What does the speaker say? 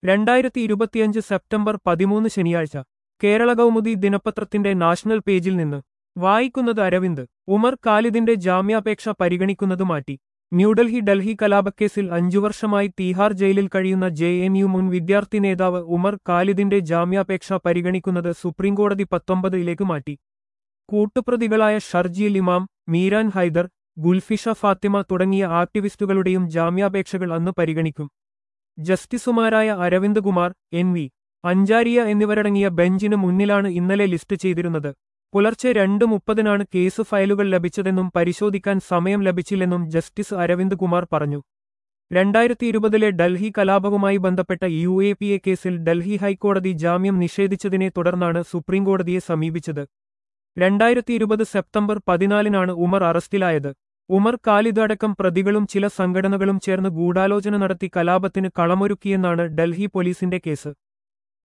രണ്ടായിരത്തി ഇരുപത്തിയഞ്ച് സെപ്റ്റംബർ പതിമൂന്ന് ശനിയാഴ്ച കേരള കൗമുദി ദിനപത്രത്തിന്റെ നാഷണൽ പേജിൽ നിന്ന് വായിക്കുന്നത് അരവിന്ദ് ഉമർ ഖാലിദിന്റെ ജാമ്യാപേക്ഷ പരിഗണിക്കുന്നത് മാറ്റി ന്യൂഡൽഹി ഡൽഹി കലാപക്കേസിൽ അഞ്ചു വർഷമായി തീഹാർ ജയിലിൽ കഴിയുന്ന ജെ എൻ യു മുൻ വിദ്യാർത്ഥി നേതാവ് ഉമർ ഖാലിദിന്റെ ജാമ്യാപേക്ഷ പരിഗണിക്കുന്നത് സുപ്രീംകോടതി പത്തൊമ്പതിലേക്ക് മാറ്റി കൂട്ടുപ്രതികളായ ഷർജീൽ ഇമാം മീരാൻ ഹൈദർ ഗുൽഫിഷ ഫാത്തിമ തുടങ്ങിയ ആക്ടിവിസ്റ്റുകളുടെയും ജാമ്യാപേക്ഷകൾ അന്ന് പരിഗണിക്കും ജസ്റ്റിസുമാരായ അരവിന്ദ് കുമാർ എൻ വി അഞ്ചാരിയ എന്നിവരടങ്ങിയ ബെഞ്ചിന് മുന്നിലാണ് ഇന്നലെ ലിസ്റ്റ് ചെയ്തിരുന്നത് പുലർച്ചെ രണ്ട് മുപ്പതിനാണ് കേസ് ഫയലുകൾ ലഭിച്ചതെന്നും പരിശോധിക്കാൻ സമയം ലഭിച്ചില്ലെന്നും ജസ്റ്റിസ് അരവിന്ദ് കുമാർ പറഞ്ഞു രണ്ടായിരത്തി ഇരുപതിലെ ഡൽഹി കലാപവുമായി ബന്ധപ്പെട്ട യു എ പി എ കേസിൽ ഡൽഹി ഹൈക്കോടതി ജാമ്യം നിഷേധിച്ചതിനെ തുടർന്നാണ് സുപ്രീംകോടതിയെ സമീപിച്ചത് രണ്ടായിരത്തി ഇരുപത് സെപ്റ്റംബർ പതിനാലിനാണ് ഉമർ അറസ്റ്റിലായത് ഉമർ ഖാലിദ് അടക്കം പ്രതികളും ചില സംഘടനകളും ചേർന്ന് ഗൂഢാലോചന നടത്തി കലാപത്തിന് കളമൊരുക്കിയെന്നാണ് ഡൽഹി പോലീസിന്റെ കേസ്